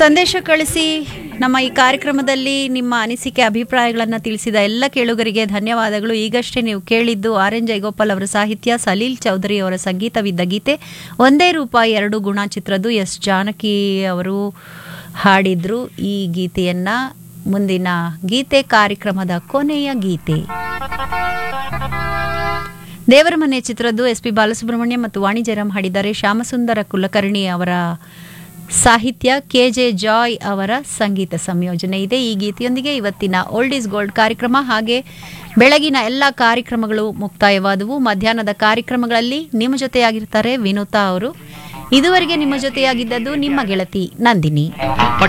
ಸಂದೇಶ ಕಳಿಸಿ ನಮ್ಮ ಈ ಕಾರ್ಯಕ್ರಮದಲ್ಲಿ ನಿಮ್ಮ ಅನಿಸಿಕೆ ಅಭಿಪ್ರಾಯಗಳನ್ನು ತಿಳಿಸಿದ ಎಲ್ಲ ಕೇಳುಗರಿಗೆ ಧನ್ಯವಾದಗಳು ಈಗಷ್ಟೇ ನೀವು ಕೇಳಿದ್ದು ಆರ್ ಎನ್ ಜಯಗೋಪಾಲ್ ಅವರ ಸಾಹಿತ್ಯ ಸಲೀಲ್ ಚೌಧರಿ ಅವರ ಸಂಗೀತವಿದ್ದ ಗೀತೆ ಒಂದೇ ರೂಪಾಯಿ ಎರಡು ಗುಣ ಚಿತ್ರದ್ದು ಎಸ್ ಜಾನಕಿ ಅವರು ಹಾಡಿದ್ರು ಈ ಗೀತೆಯನ್ನ ಮುಂದಿನ ಗೀತೆ ಕಾರ್ಯಕ್ರಮದ ಕೊನೆಯ ಗೀತೆ ದೇವರ ಮನೆ ಚಿತ್ರದ್ದು ಎಸ್ ಪಿ ಬಾಲಸುಬ್ರಹ್ಮಣ್ಯ ಮತ್ತು ವಾಣಿ ಜಯರಾಮ್ ಹಾಡಿದ್ದಾರೆ ಶ್ಯಾಮಸುಂದರ ಕುಲಕರ್ಣಿ ಅವರ ಸಾಹಿತ್ಯ ಕೆ ಜೆ ಜಾಯ್ ಅವರ ಸಂಗೀತ ಸಂಯೋಜನೆ ಇದೆ ಈ ಗೀತೆಯೊಂದಿಗೆ ಇವತ್ತಿನ ಓಲ್ಡ್ ಈಸ್ ಗೋಲ್ಡ್ ಕಾರ್ಯಕ್ರಮ ಹಾಗೆ ಬೆಳಗಿನ ಎಲ್ಲ ಕಾರ್ಯಕ್ರಮಗಳು ಮುಕ್ತಾಯವಾದವು ಮಧ್ಯಾಹ್ನದ ಕಾರ್ಯಕ್ರಮಗಳಲ್ಲಿ ನಿಮ್ಮ ಜೊತೆಯಾಗಿರ್ತಾರೆ ವಿನುತಾ ಅವರು ಇದುವರೆಗೆ ನಿಮ್ಮ ಜೊತೆಯಾಗಿದ್ದದ್ದು ನಿಮ್ಮ ಗೆಳತಿ ನಂದಿನಿ